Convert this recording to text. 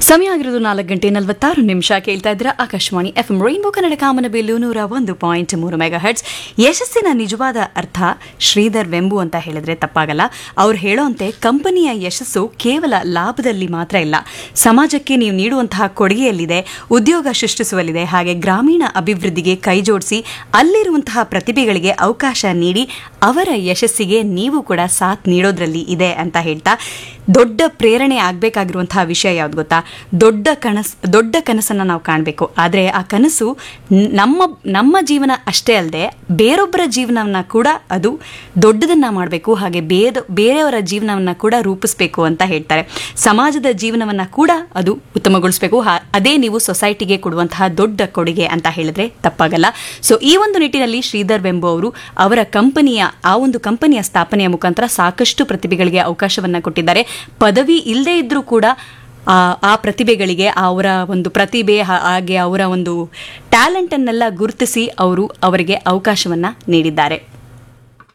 ಸಮಯ ಆಗಿರೋದು ನಾಲ್ಕು ಗಂಟೆ ನಲವತ್ತಾರು ನಿಮಿಷ ಕೇಳ್ತಾ ಇದ್ರ Akashvani F M rainbow Kannada ಕಾಮನಬಿಲ್ಲು ನೂರ ಒಂದು ಪಾಯಿಂಟ್ ಮೂರು ಮೆಗಾ ಹರ್ಟ್ಸ್ ಯಶಸ್ಸಿನ ನಿಜವಾದ ಅರ್ಥ ಶ್ರೀಧರ್ ವೆಂಬು ಅಂತ ಹೇಳಿದ್ರೆ ತಪ್ಪಾಗಲ್ಲ ಅವ್ರು ಹೇಳೋಂತೆ ಕಂಪನಿಯ ಯಶಸ್ಸು ಕೇವಲ ಲಾಭದಲ್ಲಿ ಮಾತ್ರ ಇಲ್ಲ ಸಮಾಜಕ್ಕೆ ನೀವು ನೀಡುವಂತಹ ಕೊಡುಗೆಯಲ್ಲಿದೆ ಉದ್ಯೋಗ ಸೃಷ್ಟಿಸುವಲ್ಲಿದೆ ಹಾಗೆ ಗ್ರಾಮೀಣ ಅಭಿವೃದ್ಧಿಗೆ ಕೈಜೋಡಿಸಿ ಅಲ್ಲಿರುವಂತಹ ಪ್ರತಿಭೆಗಳಿಗೆ ಅವಕಾಶ ನೀಡಿ ಅವರ ಯಶಸ್ಸಿಗೆ ನೀವು ಕೂಡ ಸಾಥ್ ನೀಡೋದ್ರಲ್ಲಿ ಇದೆ ಅಂತ ಹೇಳ್ತಾ ದೊಡ್ಡ ಪ್ರೇರಣೆ ಆಗಬೇಕಾಗಿರುವಂತಹ ವಿಷಯ ಯಾವ್ದು ಗೊತ್ತಾ ದೊಡ್ಡ ಕನಸು ದೊಡ್ಡ ಕನಸನ್ನು ನಾವು ಕಾಣಬೇಕು ಆದರೆ ಆ ಕನಸು ನ್- ನಮ್ಮ ನಮ್ಮ ಜೀವನ ಅಷ್ಟೇ ಅಲ್ಲದೆ ಬೇರೊಬ್ಬರ ಜೀವನವನ್ನ ಕೂಡ ಅದು ದೊಡ್ಡದನ್ನ ಮಾಡಬೇಕು ಹಾಗೆ ಬೇದ ಬೇರೆಯವರ ಜೀವನವನ್ನ ಕೂಡ ರೂಪಿಸಬೇಕು ಅಂತ ಹೇಳ್ತಾರೆ ಸಮಾಜದ ಜೀವನವನ್ನ ಕೂಡ ಅದು ಉತ್ತಮಗೊಳಿಸಬೇಕು ಹಾ- ಅದೇ ನೀವು ಸೊಸೈಟಿಗೆ ಕೊಡುವಂತಹ ದೊಡ್ಡ ಕೊಡುಗೆ ಅಂತ ಹೇಳಿದ್ರೆ ತಪ್ಪಾಗಲ್ಲ ಸೊ ಈ ಒಂದು ನಿಟ್ಟಿನಲ್ಲಿ ಶ್ರೀಧರ್ ವೆಂಬು ಅವರು ಅವರ ಕಂಪನಿಯ ಆ ಒಂದು ಕಂಪನಿಯ ಸ್ಥಾಪನೆಯ ಮುಖಾಂತರ ಸಾಕಷ್ಟು ಪ್ರತಿಭೆಗಳಿಗೆ ಅವಕಾಶವನ್ನ ಕೊಟ್ಟಿದ್ದಾರೆ ಪದವಿ ಇಲ್ಲದೆ ಇದ್ರೂ ಕೂಡ ಆ ಆ ಪ್ರತಿಭೆಗಳಿಗೆ ಅವರ ಒಂದು ಪ್ರತಿಭೆ ಹಾ- ಹಾಗೆ ಅವರ ಒಂದು ಟ್ಯಾಲೆಂಟನ್ನೆಲ್ಲ ಗುರುತಿಸಿ ಅವರು ಅವರಿಗೆ ಅವಕಾಶವನ್ನ ನೀಡಿದ್ದಾರೆ